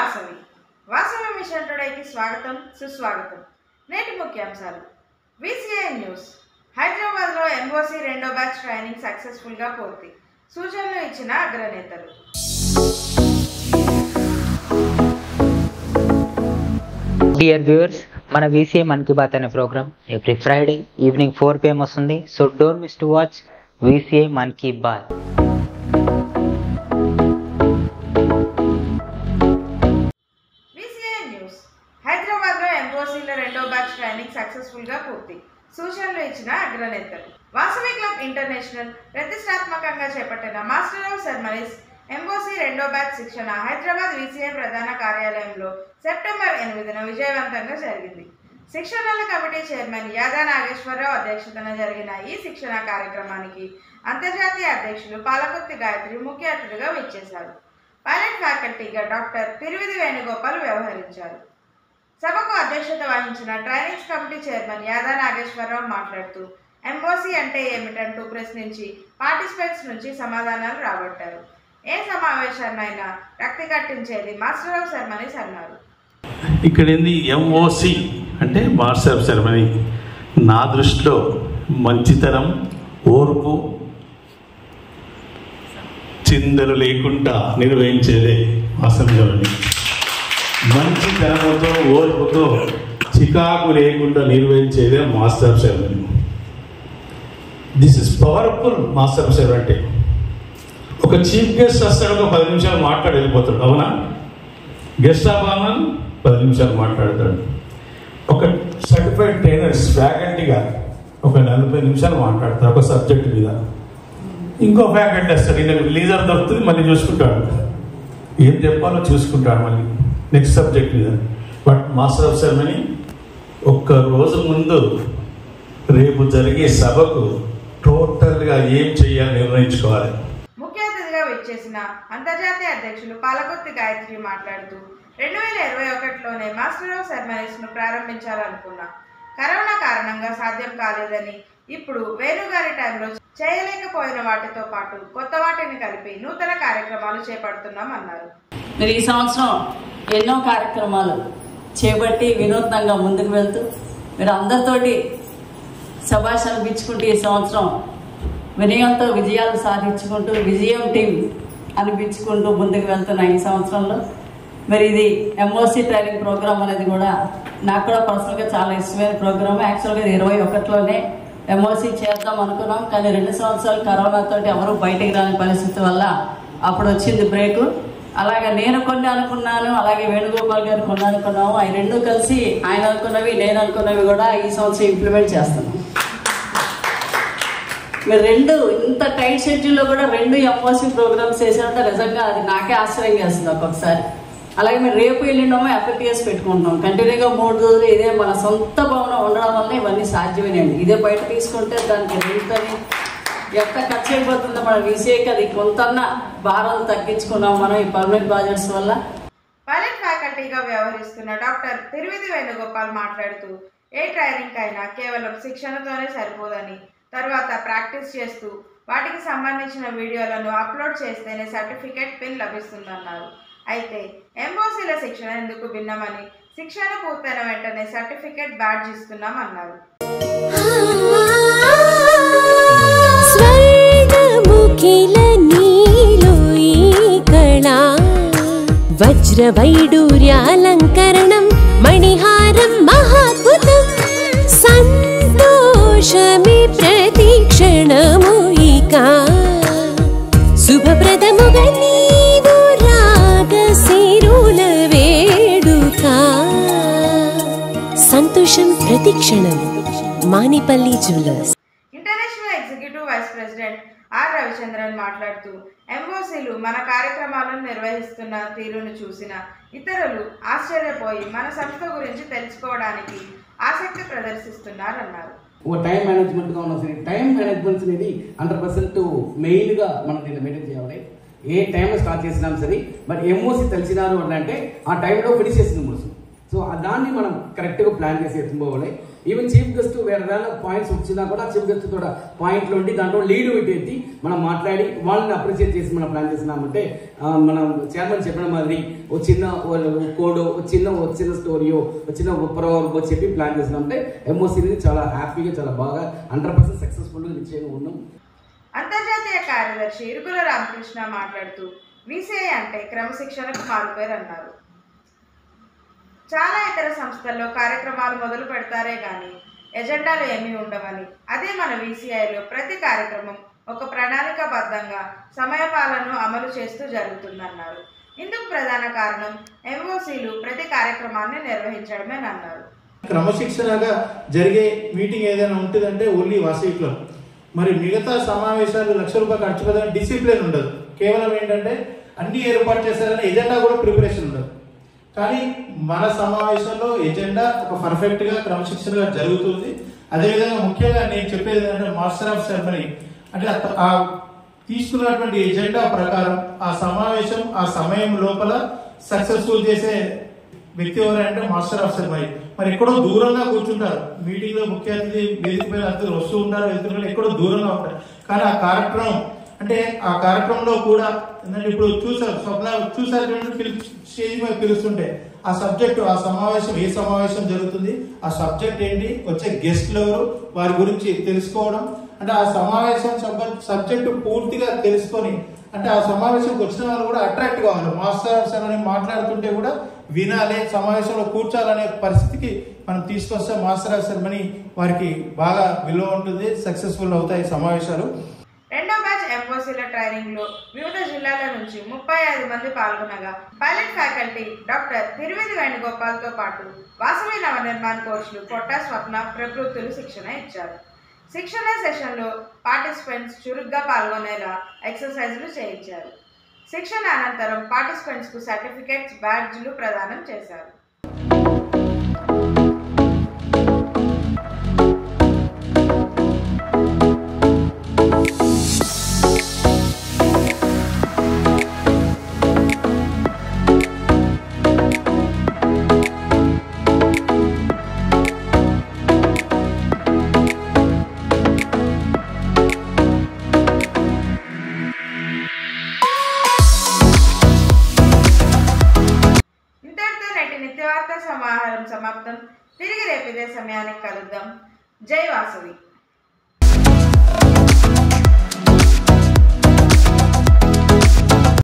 Vasavi Vasavi machine టుడేకి స్వాగతం సుస్వాగతం నేటి ముఖ్యాంశాలు విసిఐ న్యూస్ హైదరాబాద్లో ఎంఓసి రెండో బ్యాచ్ ట్రైనింగ్ సక్సెస్ఫుల్గా పూర్తి సూచనలు ఇచ్చిన అగ్రనేతలు డియర్ వ్యూవర్స్ మన వీసీఏ మన్ కీ బాత్ అనే program every Friday evening four PM వస్తుంది so don't miss to watch VCA Mann Ki Baat VCI news హైదరాబాద్లో ఎంఓసీల రెండో బ్యాచ్ ట్రైనింగ్ సక్సెస్ఫుల్గా పూర్తి సూచనలు ఇచ్చిన అగ్రనేతలు వాసవి క్లబ్ ఇంటర్నేషనల్ ప్రతిష్టాత్మకంగా చేపట్టిన మాస్టర్ ఆఫ్ సెరమనీస్ ఎంఓసీ రెండో బ్యాచ్ శిక్షణ హైదరాబాద్ విసిఐ ప్రధాన కార్యాలయంలో సెప్టెంబర్ ఎనిమిదిన విజయవంతంగా జరిగింది శిక్షణల కమిటీ చైర్మన్ యాదా నాగేశ్వరరావు అధ్యక్షతన జరిగిన ఈ శిక్షణ కార్యక్రమానికి అంతర్జాతీయ అధ్యక్షులు పాలకొత్తి గాయత్రి ముఖ్య అతిథిగా విచ్చేశారు పైలట్ ఫ్యాకల్టీగా డాక్టర్ తిరువిధి వేణుగోపాల్ వ్యవహరించారు సభకు అధ్యక్షత వహించిన ట్రైనింగ్స్ కమిటీ చైర్మన్ యాదా నాగేశ్వరరావు మాట్లాడుతూ ఎంఓసి అంటే ఏమిటంటూ ప్రశ్నించి పార్టిసిపెంట్స్ నుంచి సమాధానాలు రాబట్టారు ఏ సమావేశాన్నైనా రక్తి కట్టించేది మాస్టర్ ఆఫ్ సెరమనీస్ అన్నారు ఇక్కడ ఏంది ఎంఓసి అంటే మాస్టర్ ఆఫ్ సెరమనీ నా దృష్టిలో మంచితనం ఓర్పు చిందలు లేకుండా నిర్వహించేదే మాస్టర్ ఆఫ్ సెరమనీ మంచితనంతో ఓర్పుతో చికాకు లేకుండా నిర్వహించేదే master of ceremony this is powerful master of ceremony అంటే ఒక చీఫ్ గెస్ట్ వస్తాడు ఒక పది నిమిషాలు మాట్లాడి వెళ్ళిపోతాడు అవునా గెస్ట్ ఆఫ్ ఆనర్ పది నిమిషాలు మాట్లాడతాడు ఒక సర్టిఫైడ్ ట్రైనర్స్ ఫ్యాకల్టీగా ఒక నలభై నిమిషాలు మాట్లాడతారు ఒక సబ్జెక్ట్ మీద ఇంకో ఫ్యాకల్టీ వస్తాడు ఈయన లీజర్ దొరుకుతుంది మళ్ళీ చూసుకుంటాడు ఏం చెప్పాలో చూసుకుంటాడు మళ్ళీ నెక్స్ట్ సబ్జెక్ట్ మీద బట్ మాస్టర్ ఆఫ్ సెరమనీ ఒక్క రోజు ముందు రేపు జరిగే సభకు టోటల్గా ఏం చేయాలి నిర్ణయించుకోవాలి ముఖ్య అతిథిగా విచ్చేసిన అంతర్జాతీయ అధ్యక్షులు పాలకొత్తి గాయత్రి మాట్లాడుతూ రెండు వేల ఇరవై ఒకటిలోనే మాస్టర్ ఆఫ్ సెరమనీస్ ను ప్రారంభించాలనుకున్నా కరోనా కారణంగా సాధ్యం కాలేదని ఇప్పుడు వేణుగారి టైంలో చేయలేకపోయిన వాటితో పాటు కొత్త వాటిని కలిపి నూతన కార్యక్రమాలు చేపడుతున్నాం అన్నారు మరి ఈ సంవత్సరం ఎన్నో కార్యక్రమాలు చేపట్టి వినూత్నంగా ముందుకు వెళ్తూ మీరు అందరితోటి శభాష్ అనిపించుకుంటూ ఈ సంవత్సరం వినయంతో విజయాలు సాధించుకుంటూ విజయం టీం అనిపించుకుంటూ ముందుకు వెళ్తున్న ఈ సంవత్సరంలో మరి ఇది ఎంఓసి ట్రైనింగ్ ప్రోగ్రామ్ అనేది కూడా నాకు కూడా పర్సనల్గా చాలా ఇష్టమైన ప్రోగ్రామ్ యాక్చువల్గా ఇది ఇరవై ఒకటిలోనే ఎంఓసి చేద్దాం అనుకున్నాం కానీ రెండు సంవత్సరాలు కరోనాతో ఎవరు బయటికి రాని పరిస్థితి వల్ల అప్పుడు వచ్చింది బ్రేక్ అలాగే నేను కొన్ని అనుకున్నాను అలాగే వేణుగోపాల్ గారు కొన్ని అనుకున్నాము అవి రెండు కలిసి ఆయన అనుకున్నవి నేను అనుకున్నవి కూడా ఈ సంవత్సరం ఇంప్లిమెంట్ చేస్తున్నాం మీరు రెండు ఇంత టైట్ షెడ్యూల్లో కూడా రెండు ఎంఓసి ప్రోగ్రామ్స్ చేశారంటే నిజంగా అది నాకే ఆశ్చర్యం చేస్తుంది ఒక్కొక్కసారి అలాగే మీరు రేపు ఎల్లుండమో ఎఫ్ఎఫ్టీఎస్ పెట్టుకుంటున్నాం కంటిన్యూగా మూడు రోజులు ఇదే మన సొంత భవనం ఉండడం వల్ల ఇవన్నీ సాధ్యమేనండి ఇదే బయట తీసుకుంటే దానికి రెండుతని ఎంత ఖర్చు అయిపోతుందో మన విసిఐకి అది కొంతన్న భారం తగ్గించుకున్నాం మనం ఈ పర్మనెంట్ ప్రాజెక్ట్స్ వల్ల పైలట్ ఫ్యాకల్టీగా వ్యవహరిస్తున్న డాక్టర్ తిరువిధి వేణుగోపాల్ మాట్లాడుతూ ఏ ట్రైనింగ్ అయినా కేవలం శిక్షణతోనే సరిపోదని తర్వాత ప్రాక్టీస్ చేస్తూ వాటికి సంబంధించిన వీడియోలను అప్లోడ్ చేస్తేనే సర్టిఫికేట్ పిన్ లభిస్తుందన్నారు అయితే ఎంఓసీల శిక్షణ ఎందుకు భిన్నమని శిక్షణ పూర్తయిన వెంటనే సర్టిఫికేట్ బ్యాడ్జ్ ఇస్తున్నామన్నారు స్వర్ణముఖిల నీలో ఈ కళా వజ్రవైడూర్యాలంకరణం మణిహారం మహాద్భుతం సంతోషమి ప్రతిక్షణము ఇక శుభప్రదముగా నీవు రాగశిరుల వేడుక సంతోషం ప్రతిక్షణం Manipalli jewellers international executive vice president R Ravichandran మాట్లాడుతూ ఎంఓసీలు మన కార్యక్రమాలను నిర్వహిస్తున్న తీరును చూసిన ఇతరులు ఆశ్చర్యపోయి మన సంస్థ గురించి తెలుసుకోవడానికి ఆసక్తి ప్రదర్శిస్తున్నారన్నారు ఒక టైం మేనేజ్మెంట్గా ఉన్నా సరే టైం మేనేజ్మెంట్ అనేది హండ్రెడ్ పర్సెంట్ మెయిన్గా మనం దీన్ని మెయింటైన్ చేయాలి ఏ టైంలో స్టార్ట్ చేసినాం సరే మరి ఎంఓసి తెలిసినారు అని అంటే ఆ టైంలో ఫినిష్ చేసింది ముడుసు సో ఆ దాన్ని మనం కరెక్ట్గా ప్లాన్ చేసి ఎత్తుకోవాలి ఈవెన్ చీఫ్ గెస్ట్ వేరే పాయింట్స్ వచ్చినా కూడా చీఫ్ గెస్ట్ కూడా పాయింట్లు ఉండి దాంట్లో లీడ్ పెట్టి మనం మాట్లాడి వాళ్ళని అప్రిషియేట్ చేసి మనం ప్లాన్ చేసినామంటే ఆ, మనం చైర్మన్ చెప్పిన మాదిరి ఒక చిన్న కోడ్ ఒక చిన్న ఒక చిన్న స్టోరీయో ఒక చిన్న ప్రవర్బో చెప్పి ప్లాన్ చేసినామంటే ఎంఓసీని చాలా హ్యాపీగా చాలా బాగా హండ్రెడ్ పర్సెంట్ సక్సెస్ఫుల్గా నిశ్చయంగా ఉన్నాం అంతర్జాతీయ కార్యదర్శి ఇరుగుల రామకృష్ణ మాట్లాడుతూ విసిఐ అంటే క్రమశిక్షణకు మారుపేరు అన్నారు చాలా ఇతర సంస్థల్లో కార్యక్రమాలు మొదలు పెడతారే కానీ ఎజెండాలు ఏమీ ఉండవని అదే మన వీసీఐలో ప్రతి కార్యక్రమం ఒక ప్రణాళికాబద్ధంగా సమయపాలనను అమలు చేస్తూ జరుగుతుందన్నారు ఇందుకు ప్రధాన కారణం ఎంఓసీలు ప్రతి కార్యక్రమాన్ని నిర్వహించడమేనన్నారు క్రమశిక్షణగా జరిగే మీటింగ్ ఏదైనా ఉంటుందంటే ఓన్లీ వాసవి క్లబ్ మరి మిగతా సమావేశాలు లక్ష రూపాయలు ఖర్చు కదా డిసిప్లిన్ ఉండదు కేవలం ఏంటంటే అన్ని ఏర్పాటు చేశారని ఎజెండా కూడా ప్రిపరేషన్ ఉండదు కానీ మన సమావేశంలో ఎజెండా ఒక పర్ఫెక్ట్ గా క్రమశిక్షణగా జరుగుతుంది అదేవిధంగా ముఖ్యంగా నేను చెప్పేది ఏంటంటే మాస్టర్ ఆఫ్ సెరమనీ అంటే ఆ- ఆ తీసుకున్నటువంటి ఎజెండా ప్రకారం ఆ సమావేశం ఆ సమయం లోపల సక్సెస్ఫుల్ చేసే వ్యక్తి ఎవరంటే మాస్టర్ ఆఫ్ సెరమనీ మరి ఎక్కడో దూరంగా కూర్చుంటారు మీటింగ్ లో ముఖ్య అతిథి వేదిక మీద అందరూ వస్తూ ఉంటారు వెళ్తున్నారు ఎక్కడో దూరంగా ఉంటారు కానీ ఆ కార్యక్రమం అంటే ఆ కార్యక్రమంలో కూడా ఏంటంటే ఇప్పుడు చూసారు స్వప్న చూసారు చూడండి, పిలు- స్టేజ్ మీద పిలుస్తుంటే ఆ సబ్జెక్ట్ ఆ సమావేశం ఏ సమావేశం జరుగుతుంది ఆ సబ్జెక్ట్ ఏంటి వచ్చే గెస్ట్లు ఎవరు వారి గురించి తెలుసుకోవడం అంటే ఆ సమావేశం సబ్జెక్ట్ పూర్తిగా తెలుసుకొని అంటే ఆ సమావేశంకి వచ్చిన వాళ్ళు కూడా అట్రాక్ట్ కావాలి మాస్టర్ సార్ అని మాట్లాడుతుంటే కూడా వినాలి సమావేశంలో కూర్చోాలనే పరిస్థితికి మనం తీసుకొస్తే మాస్టర్ సెరమనీ వారికి బాగా విలువ ఉంటుంది సక్సెస్ఫుల్ అవుతాయి సమావేశాలు రెండో బ్యాచ్ ఎంఓసీల ట్రైనింగ్ లో వివిధ జిల్లాల నుంచి ముప్పై ఐదు మంది పాల్గొనగా pilot faculty doctor Tiruvidhi Venugopal తో పాటు వాసవి నవనిర్మాణ్ కోచ్లు పొట్ట స్వప్న ప్రకృతులు శిక్షణ ఇచ్చారు శిక్షణ సెషన్లో పార్టిసిపెంట్స్ చురుగ్గా పాల్గొనేలా ఎక్సర్సైజులు చేయించారు శిక్షణ అనంతరం పార్టిసిపెంట్స్ కు సర్టిఫికెట్స్ బ్యాడ్జ్లు ప్రదానం చేశారు ఇంతటితో నేటి నిత్యవార్త సమాహారం సమాప్తం తిరిగి రేపు ఇదే సమయానికి కలుద్దాం జై వాసవి